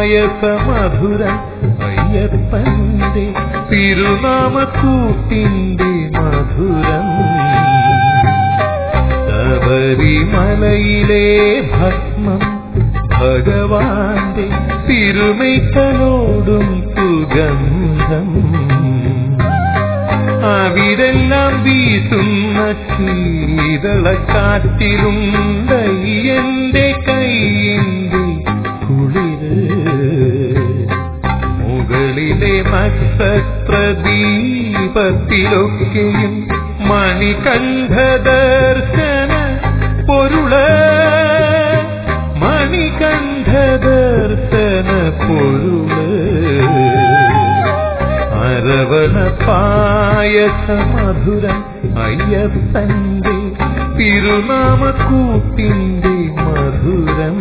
പായസ മധുരം അയ്യപ്പന്റെ തിരുനാമക്കൂട്ടിന്റെ മധുരം ശബരിമലയിലെ ഭസ്മം ഭഗവാന്റെ തിരുമൈക്കലോടും സുഗന്ധം അവിടെല്ലാം വീശുന്ന ശീതളക്കാറ്റിലുണ്ടയ്യന്റെ കൈയിന്റെ കുളിര് മുകളിലെ നക്ഷത്രദീപത്തിലൊക്കെയും മണികണ്ഠ ദർശന പൊരുള് മണികണ്ഠ ദർശന പൊരുള് അരവണ പായസ മധുരം അയ്യപ്പന്റെ തിരുനാമക്കൂട്ടിന്റെ മധുരം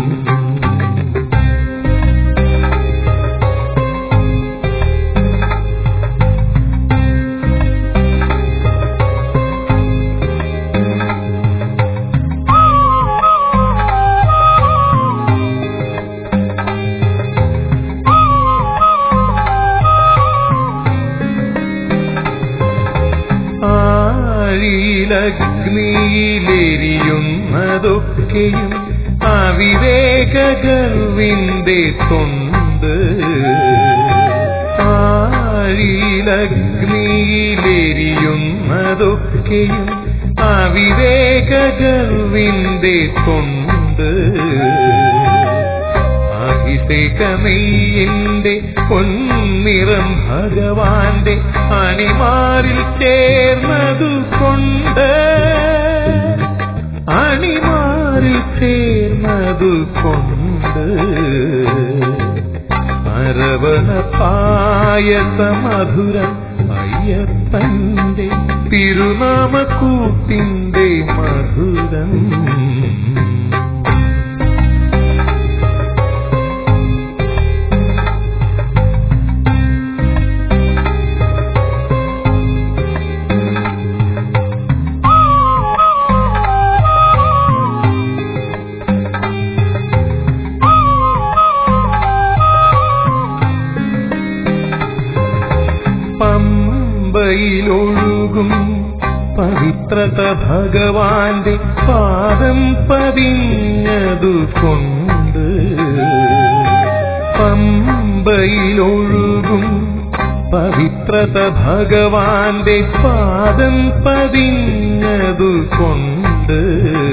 ആഴിയിലഗ്നിയിലെരിയുന്നതൊക്കെയും അവിവേക ഗർവിന്റെ തൊണ്ട് ആഴിയിലഗ്നിയിലെരിയുന്നതൊക്കെയും അവിവേക ഗർവിന്റെ തൊണ്ട് അഭിഷേകമെയ്യന്റെ പൊന്നിറം ഭഗവാന്റെ അണിമാറിൽ ചേർന്നതു കൊണ്ട് അണിമാറിൽ ചേർന്നതു കൊണ്ട് അരവണ പായസ മധുരം അയ്യപ്പന്റെ തിരുനാമക്കൂട്ടിന്റെ മധുരം പമ്പയിലൊഴുകും പവിത്രത ഭഗവാന്റെ പാദം പതിഞ്ഞതു കൊണ്ട് പമ്പയിലൊഴുകും പവിത്രത ഭഗവാന്റെ പാദം പതിഞ്ഞതു കൊണ്ട്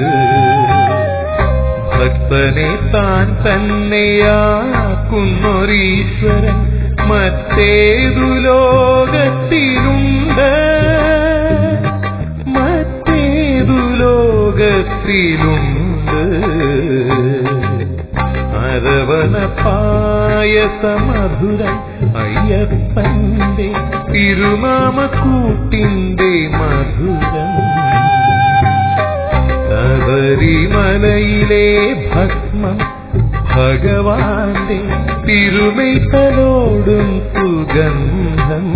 ഭക്തനെ താൻ തന്നെയാക്കുന്നൊരീശ്വരൻ മറ്റേതു ലോകത്തിലുണ്ട് മറ്റേതു ലോകത്തിലുണ്ട് അരവണ പായസ മധുരം അയ്യപ്പന്റെ തിരുനാമക്കൂട്ടിന്റെ മധുരം ശബരിമലയിലെ ഭസ്മം ഭഗവാന്റെ തിരുമൈത്തലോടും സുഗന്ധം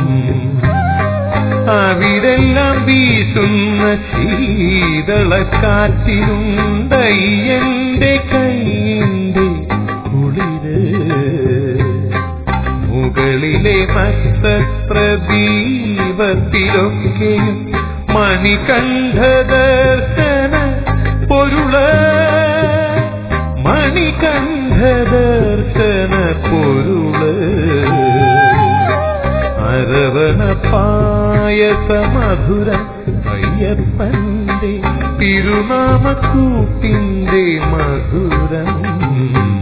അവിടെല്ലാം വീശുന്ന ശീതളക്കാറ്റിലുണ്ടയ്യന്റെ കൈയിന്റെ കുളിര് മുകളിലെ നക്ഷത്രദീപത്തിലൊക്കെയും മണികണ്ഠ ദർശന പൊരുള് മണികണ്ഠ ദർശന പൊരുള് അരവണ പായസ മധുരം അയ്യപ്പന്റെ തിരുനാമക്കൂട്ടിന്റെ മധുരം